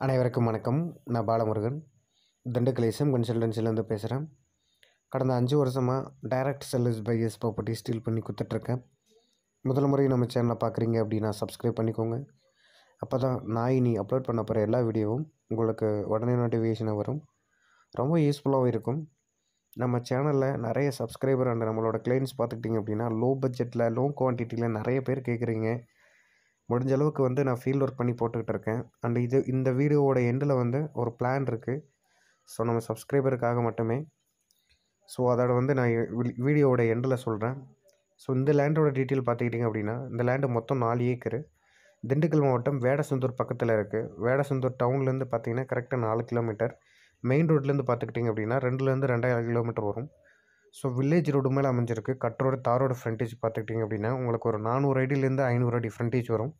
அனைவருக்கும் வணக்கம் நான் பாலமுருகன் திண்டுக்கல் எஸ்எம் கன்சல்டன்சிலேருந்து பேசுகிறேன் கடந்த அஞ்சு வருஷமாக டைரக்ட் செல்லர்ஸ் பையர்ஸ் ப்ராப்பர்ட்டி ஸ்டீல் பண்ணி கொடுத்துட்ருக்கேன் முதல் முறை நம்ம சேனலை பார்க்குறீங்க அப்படின்னா சப்ஸ்கிரைப் பண்ணிக்கோங்க அப்போ தான் நான் இனி அப்லோட் பண்ண போகிற எல்லா வீடியோவும் உங்களுக்கு உடனே நோட்டிஃபிகேஷனாக வரும் ரொம்ப யூஸ்ஃபுல்லாகவும் இருக்கும் நம்ம சேனலில் நிறைய சப்ஸ்கிரைபர் அண்ட் நம்மளோட கிளைண்ட்ஸ் பார்த்துக்கிட்டிங்க அப்படின்னா லோ பட்ஜெட்டில் லோ குவான்டிட்டியில் நிறைய பேர் கேட்குறீங்க முடிஞ்ச அளவுக்கு வந்து நான் ஃபீல்ட் ஒர்க் பண்ணி போட்டுக்கிட்டு இருக்கேன் அண்ட் இது இந்த வீடியோவோட எண்டில் வந்து ஒரு பிளான் இருக்குது ஸோ நம்ம சப்ஸ்கிரைபருக்காக மட்டுமே ஸோ அதோட வந்து நான் வி- வீடியோவோட எண்டில் சொல்கிறேன் ஸோ இந்த லேண்டோட டீட்டெயில் பார்த்துக்கிட்டிங்க அப்படின்னா இந்த லேண்டு மொத்தம் நாலு ஏக்கரு திண்டுக்கல் மாவட்டம் வேடசந்தூர் பக்கத்தில் இருக்குது வேடசந்தூர் டவுன்லேருந்து பார்த்தீங்கன்னா கரெக்டாக நாலு கிலோமீட்டர் மெயின் ரோட்லேருந்து பார்த்துக்கிட்டிங்க அப்படின்னா ரெண்டுலேருந்து ரெண்டாயிரம் கிலோமீட்டர் வரும் ஸோ வில்லேஜ் ரோடு மேலே அமைஞ்சிருக்கு கட் ரோடு தாரோட ஃப்ரண்டேஜ் பார்த்துக்கிட்டிங்க அப்படின்னா உங்களுக்கு ஒரு நானூறு அடியிலேருந்து ஐநூறு அடி ஃப்ரண்டேஜ் வரும்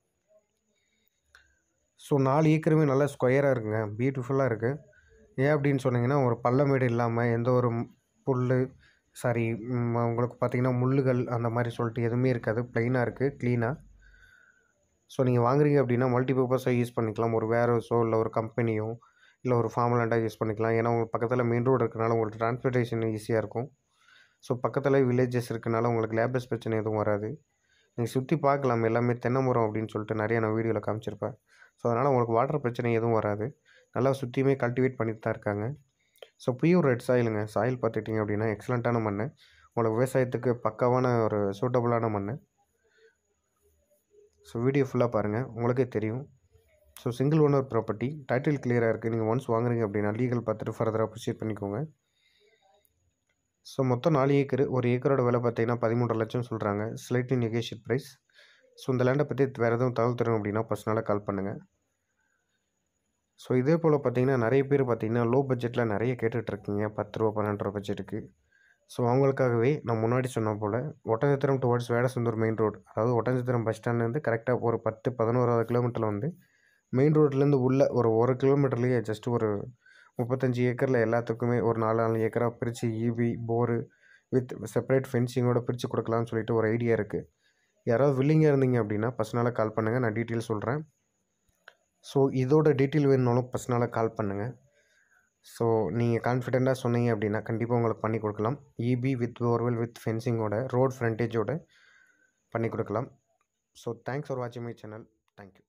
ஸோ நாலு ஏக்கருமே நல்லா ஸ்கொயராக இருக்குங்க பியூட்டிஃபுல்லாக இருக்குது ஏன் அப்படின்னு சொன்னீங்கன்னா ஒரு பள்ளமேடு இல்லாமல் எந்த ஒரு ம்- புல் சாரி உங்களுக்கு பார்த்தீங்கன்னா முள்ளுகள் அந்த மாதிரி சொல்லிட்டு எதுவுமே இருக்காது ப்ளைனாக இருக்குது க்ளீனாக ஸோ நீங்கள் வாங்குறீங்க அப்படின்னா மல்டிபர்பஸாக யூஸ் பண்ணிக்கலாம் ஒரு வேரோஸோ இல்லை ஒரு கம்பெனியோ இல்லை ஒரு ஃபார்ம் லேண்டாக யூஸ் பண்ணிக்கலாம் ஏன்னா உங்களுக்கு பக்கத்தில் மெயின் ரோடு இருக்கனால உங்களுக்கு டிரான்ஸ்போர்ட்டேஷன் ஈஸியாக இருக்கும் ஸோ பக்கத்தில் வில்லேஜஸ் இருக்கனால உங்களுக்கு லேபர்ஸ் பிரச்சனை எதுவும் வராது நீங்கள் சுற்றி பார்க்கலாம் எல்லாமே தென்னை மரம் அப்படின்னு சொல்லிட்டு நிறைய நான் வீடியோவில் காமிச்சிருப்பேன் ஸோ அதனால் உங்களுக்கு வாட்டர் பிரச்சனை எதுவும் வராது நல்லா சுற்றியுமே கல்டிவேட் பண்ணிட்டு தான் இருக்காங்க ஸோ பியூர் ரெட் சாயிலுங்க சாயில் பார்த்துக்கிட்டிங்க அப்படின்னா எக்ஸலண்ட்டான மண் உங்களுக்கு விவசாயத்துக்கு பக்காவான ஒரு சூட்டபுளான மண் ஸோ வீடியோ ஃபுல்லாக பாருங்கள் உங்களுக்கே தெரியும் so single owner property title கிளியராக இருக்குது நீங்கள் ஒன்ஸ் வாங்குறீங்க அப்படின்னா லீகல் பார்த்துட்டு ஃபர்தராக ப்ரொசீட் பண்ணிக்கோங்க ஸோ மொத்தம் நாலு ஏக்கர் ஒரு ஏக்கரோட விலை பார்த்தீங்கன்னா பதிமூன்று லட்சம் சொல்கிறாங்க ஸ்லைட்லி நெகோஷியேட் ப்ரைஸ் ஸோ இந்த லேண்டை பற்றி வேறு எதுவும் தகவல் தரணும் அப்படின்னா பர்சனலாக கால் பண்ணுங்கள் ஸோ இதே போல் பார்த்தீங்கன்னா நிறைய பேர் பார்த்தீங்கன்னா லோ பட்ஜெட்டில் நிறைய கேட்டுட்ருக்கீங்க பத்து ரூபா பன்னெண்டு ரூபா பட்ஜெட்டுக்கு ஸோ அவங்களுக்காகவே நான் முன்னாடி சொன்ன போல் Oddanchatram towards Vedasandur main road அதாவது ஒட்டஞ்சத்திரம் பஸ் ஸ்டாண்ட்லேருந்து கரெக்டாக ஒரு பத்து பதினோராவது கிலோமீட்டரில் வந்து மெயின் ரோட்லேருந்து உள்ள ஒரு ஒரு கிலோமீட்டர்லேயே ஜஸ்ட் ஒரு முப்பத்தஞ்சு ஏக்கரில் எல்லாத்துக்குமே ஒரு நாலு நாலு ஏக்கராக பிரித்து ஈவி போரு வித் செப்பரேட் ஃபென்சிங்கோட பிரித்து கொடுக்கலாம்னு சொல்லிட்டு ஒரு ஐடியா இருக்குது யாராவது வில்லிங்காக இருந்தீங்க அப்படின்னா பர்சனலாக கால் பண்ணுங்கள் நான் டீட்டெயில் சொல்கிறேன் ஸோ இதோட டீட்டெயில் வேணுனாலும் பர்சனலாக கால் பண்ணுங்கள் ஸோ நீங்கள் கான்ஃபிடெண்ட்டாக சொன்னீங்க அப்படின்னா கண்டிப்பாக உங்களுக்கு பண்ணி கொடுக்கலாம் இபி வித் போர்வெல் வித் ஃபென்சிங்கோட ரோட் ஃப்ரண்டேஜோட பண்ணி கொடுக்கலாம் ஸோ தேங்க்ஸ் ஃபார் வாட்சிங் மை சேனல் தேங்க்யூ